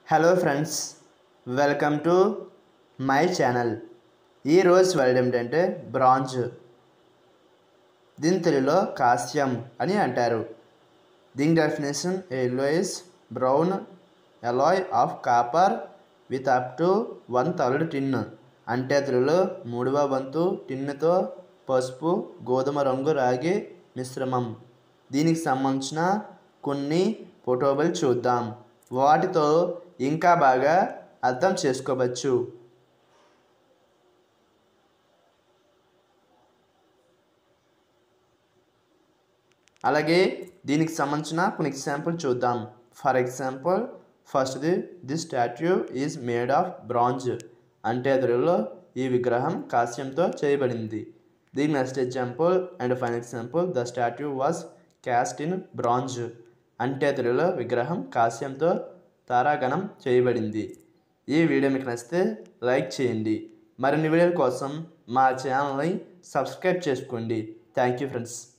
hello friends welcome to my channel ఈరోజు word ఏమిటంటే bronze దీని తెలుగులో కాస్యం అని అంటారు దీని definition yellowish brown alloy of copper with up to one third tin అంటే తెలుగులో మూడవ వంతు టిన్నుతో పసుపు గోధుమ రంగు రాగి మిశ్రమం దీనికి సంబంధించిన కొన్ని ఫోటోలు చూద్దాం వాటితో ఇంకా బాగా అర్థం చేసుకోవచ్చు అలాగే దీనికి సంబంధించిన కొన్ని ఎగ్జాంపుల్ చూద్దాం ఫర్ ఎగ్జాంపుల్ ఫస్ట్ది the statue is made of bronze అంటే తెలుగులో ఈ విగ్రహం కాస్యంతో చేయబడింది దీని next example and fine example the statue was cast in bronze అంటే తెలుగులో విగ్రహం కాస్యంతో తారాగణం చేయబడింది ఈ వీడియో మీకు నచ్చితే లైక్ చేయండి మరిన్ని వీడియోల కోసం మా ఛానల్ని సబ్స్క్రైబ్ చేసుకోండి థ్యాంక్ యూ ఫ్రెండ్స్